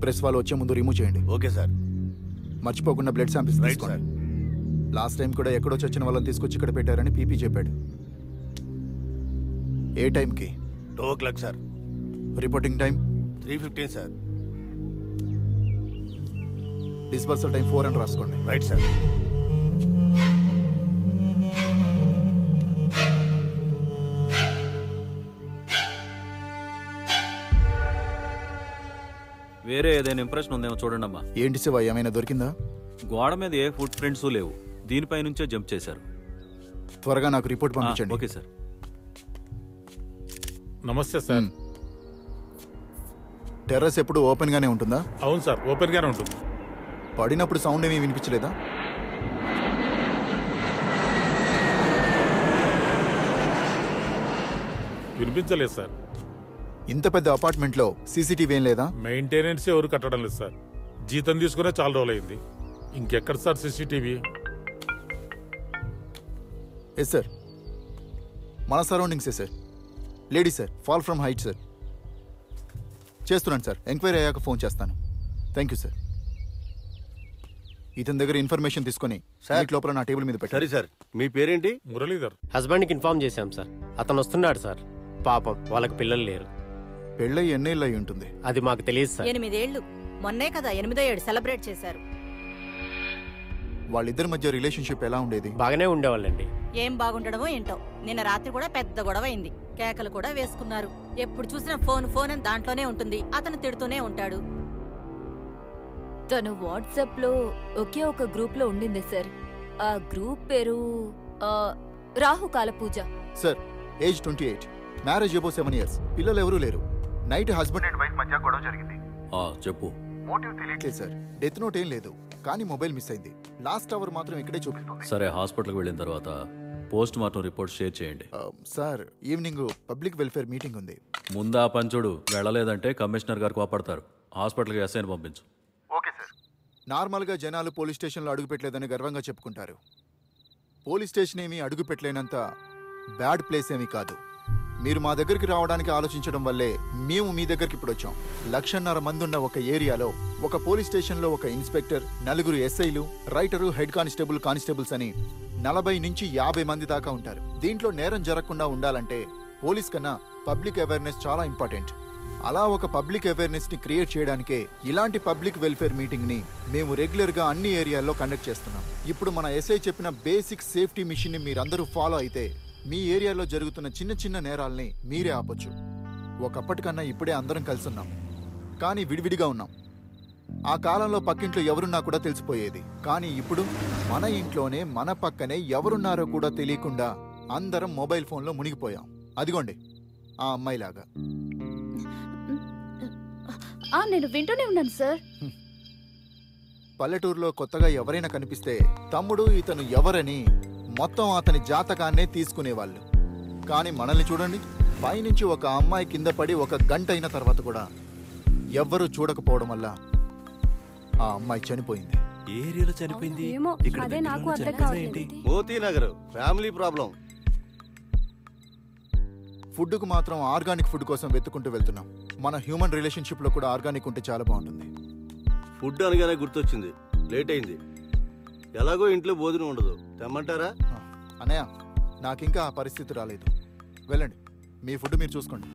Press వాళ్ళు వచ్చే ముందు రిమూవ్ చేయండి ఓకే సార్ మర్చిపోకుండా బ్లడ్ శాంపిల్స్ రైట్ తీసుకోండి సార్ లాస్ట్ టైం కూడా ఎక్కడో చచ్చిన వాళ్ళని తీసుకొచ్చి ఇక్కడ పెట్టారని పీపీ చెప్పాడు ఏ టైంకి two o'clock sir reporting time three fifteen sir disbursal time four అని రాసుకోండి రైట్ సార్ వేరే ఏదైనా ఇంప్రెషన్ ఉందేమో చూడండి అమ్మా ఏంటి శివ ఏమైనా దొరికిందా గోడ మీద ఏ ఫుడ్ ప్రింట్స్ లేవు దీనిపై నుంచే జంప్ చేశారు త్వరగా నాకు రిపోర్ట్ ఆ, పంపించండి ఓకే సార్ నమస్తే సార్ టెర్రస్ ఎప్పుడు ఓపెన్ గానే ఉంటుందా అవును సార్ ఓపెన్ గానే ఉంటుంది పడినప్పుడు సౌండ్ ఏమీ వినిపించలేదా వినిపించలేదు సార్ ఇంత పెద్ద అపార్ట్మెంట్ లో సీసీటీవీ ఏం లేదా మెయింటెనెన్స్ ఎవరు కట్టడం లేదు సార్ జీతం తీసుకునే చాలా రోజులైంది ఇంకెక్కడ సార్ సీసీటీవీ ఎస్ సార్ మన సరౌండింగ్సే sir lady sir fall from height sir చేస్తున్నాను సార్ ఎంక్వైరీ అయ్యాక ఫోన్ చేస్తాను థ్యాంక్ యూ సార్ ఇతని దగ్గర ఇన్ఫర్మేషన్ తీసుకొని సార్. నైట్ లోపల నా టేబుల్ మీద సరే పెట్టారు సార్ మీ పేరేంటి మురళీధర్ హస్బెండ్కి ఇన్ఫార్మ్ చేశాం సార్ అతను వస్తున్నాడు సార్ పాపం వాళ్ళకి పిల్లలు లేరు పెళ్ళై ఎన్నేళ్ళు అయి ఉంటుంది అది మాకు తెలియదు సార్ ఎనిమిదేళ్లు మొన్నే కదా ఎనిమిదో ఏడు సెలబ్రేట్ చేశారు వాళ్ళిద్దరి మధ్య రిలేషన్షిప్ ఎలా ఉండేది బాగానే ఉండేవాళ్ళండి ఏం బాగుండడమో ఏంటో నిన్న రాత్రి కూడా పెద్ద గొడవ అయింది కేకలు కూడా వేసుకున్నారు ఎప్పుడు చూసినా ఫోన్ ఫోన్ అని దాంట్లోనే ఉంటుంది అతను తిడుతూనే ఉంటాడు తను వాట్సాప్ లో ఒకే ఒక గ్రూప్ లో ఉండింది సార్ ఆ గ్రూప్ పేరు ఆ, రాహుకాల పూజ sir age twenty eight marriage above seven years పిల్లలు ఎవరూ లేరు నైట్ హస్బెండ్ అండ్ వైఫ్ మధ్య గొడవ జరిగింది ఆ, చెప్పు మోటివ్ తెలియట్లేదు సార్ డెత్ నోట్ ఏం లేదు కానీ మొబైల్ మిస్ అయింది లాస్ట్ అవర్ మాత్రం ఇక్కడే చూపిస్తుంది సరే హాస్పిటల్కి వెళ్ళిన తర్వాత పోస్ట్ మార్టం రిపోర్ట్ షేర్ చేయండి ఆ, sir evening public welfare meeting ఉంది ముందు ఆ పంచుడు వెళ్ళలేదంటే కమిషనర్ గారు కోపడతారు హాస్పిటల్కి ఎస్ఐని పంపించు ఓకే సార్ నార్మల్గా జనాలు పోలీస్ స్టేషన్లో అడుగు పెట్టలేదని గర్వంగా చెప్పుకుంటారు పోలీస్ స్టేషన్ ఏమీ అడుగు పెట్టలేనంత బ్యాడ్ ప్లేస్ ఏమీ కాదు మీరు మా దగ్గరికి రావడానికి ఆలోచించడం వల్లే మేము మీ దగ్గరికి ఇప్పుడు వచ్చాం లక్షన్నర మంది ఉన్న ఒక ఏరియాలో ఒక పోలీస్ స్టేషన్లో ఒక ఇన్స్పెక్టర్ నలుగురు ఎస్ఐలు రైటరు హెడ్ కానిస్టేబుల్ కానిస్టేబుల్స్ అని నలభై నుంచి యాభై మంది దాకా ఉంటారు దీంట్లో నేరం జరగకుండా ఉండాలంటే పోలీస్ కన్నా పబ్లిక్ అవేర్నెస్ చాలా ఇంపార్టెంట్ అలా ఒక పబ్లిక్ అవేర్నెస్ ని క్రియేట్ చేయడానికే ఇలాంటి పబ్లిక్ వెల్ఫేర్ మీటింగ్ ని మేము రెగ్యులర్ గా అన్ని ఏరియాల్లో కండక్ట్ చేస్తున్నాం ఇప్పుడు మన ఎస్ఐ చెప్పిన బేసిక్ సేఫ్టీ మిషన్ ని మీరందరూ ఫాలో అయితే మీ ఏరియాలో జరుగుతున్న చిన్న చిన్న నేరాల్ని మీరే ఆపొచ్చు ఒకప్పటికన్నా ఇప్పుడే అందరం కలిసి ఉన్నాం కానీ విడివిడిగా ఉన్నాం ఆ కాలంలో పక్కింట్లో ఎవరున్నా కూడా తెలిసిపోయేది కానీ ఇప్పుడు మన ఇంట్లోనే మన పక్కనే ఎవరున్నారో కూడా తెలియకుండా అందరం మొబైల్ ఫోన్లో మునిగిపోయాం అదిగోండి ఆ అమ్మాయిలాగా ఆ నేను వింటూనే ఉన్నాను సార్ పల్లెటూరులో కొత్తగా ఎవరైనా కనిపిస్తే తమ్ముడు ఇతను ఎవరని మొత్తం అతని జాతకాన్నే తీసుకునేవాళ్ళు కానీ మనల్ని చూడండి పైనుంచి ఒక అమ్మాయి కింద పడి ఒక గంట అయిన తర్వాత కూడా ఎవ్వరూ చూడకపోవడం వల్ల ఆ అమ్మాయి చనిపోయింది ఏ ఏరియాలో చనిపోయింది ఏమో, ఇక్కడ అదే నాకు దగ్గరలో అర్థం చనిపోయిందా కావట్లేదు. ఏంటి? మోతీనగర్ ఫ్యామిలీ ప్రాబ్లం ఫుడ్కు మాత్రం ఆర్గానిక్ ఫుడ్ కోసం వెతుకుంటూ వెళ్తున్నాం మన హ్యూమన్ రిలేషన్షిప్లో కూడా ఆర్గానిక్ ఉంటే చాలా బాగుంటుంది ఫుడ్ అనగానే గుర్తొచ్చింది లేట్ అయింది ఎలాగో ఇంట్లో భోజనం ఉండదు తెమ్మంటారా అన్నయ్య నాకింకా ఆ పరిస్థితి రాలేదు వెళ్ళండి మీ ఫుడ్ మీరు చూసుకోండి